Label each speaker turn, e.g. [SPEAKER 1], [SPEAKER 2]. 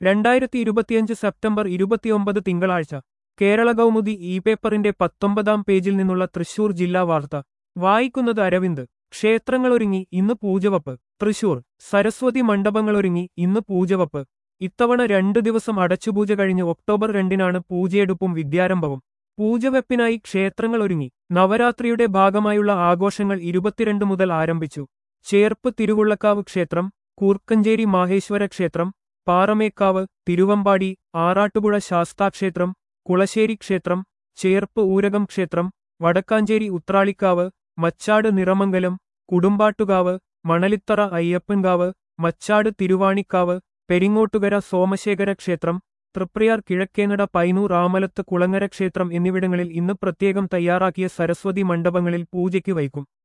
[SPEAKER 1] രണ്ടായിരത്തി ഇരുപത്തിയഞ്ച് സെപ്റ്റംബർ ഇരുപത്തിയൊമ്പത് തിങ്കളാഴ്ച കേരള കൗമുദി ഇ പേപ്പറിന്റെ പത്തൊമ്പതാം പേജിൽ നിന്നുള്ള തൃശൂർ ജില്ലാ വാർത്ത വായിക്കുന്നത് അരവിന്ദ് ക്ഷേത്രങ്ങളൊരുങ്ങി ഇന്ന് പൂജവപ്പ് തൃശൂർ സരസ്വതി മണ്ഡപങ്ങളൊരുങ്ങി ഇന്ന് പൂജവപ്പ് ഇത്തവണ രണ്ടു ദിവസം അടച്ചുപൂജ കഴിഞ്ഞ് ഒക്ടോബർ രണ്ടിനാണ് പൂജയെടുപ്പും വിദ്യാരംഭവും പൂജവെപ്പിനായി ക്ഷേത്രങ്ങളൊരുങ്ങി നവരാത്രിയുടെ ഭാഗമായുള്ള ആഘോഷങ്ങൾ ഇരുപത്തിരണ്ട് മുതൽ ആരംഭിച്ചു ചേർപ്പ് തിരുവുള്ളക്കാവ് ക്ഷേത്രം കൂർക്കഞ്ചേരി മാഹേശ്വര ക്ഷേത്രം പാറമേക്കാവ് തിരുവമ്പാടി ആറാട്ടുപുഴ ശാസ്താക്ഷേത്രം കുളശ്ശേരി ക്ഷേത്രം ചേർപ്പ് ഊരകം ക്ഷേത്രം വടക്കാഞ്ചേരി ഉത്രാളിക്കാവ് മച്ചാട് നിറമംഗലം കുടുംബാട്ടുകാവ് മണലിത്തറ അയ്യപ്പൻകാവ് മച്ചാട് തിരുവാണിക്കാവ് പെരിങ്ങോട്ടുകര സോമശേഖര ക്ഷേത്രം തൃപ്രയാർ കിഴക്കേനട പൈനൂർ ആമലത്ത് കുളങ്ങര ക്ഷേത്രം എന്നിവിടങ്ങളിൽ ഇന്ന് പ്രത്യേകം തയ്യാറാക്കിയ സരസ്വതി മണ്ഡപങ്ങളിൽ പൂജയ്ക്ക് വയ്ക്കും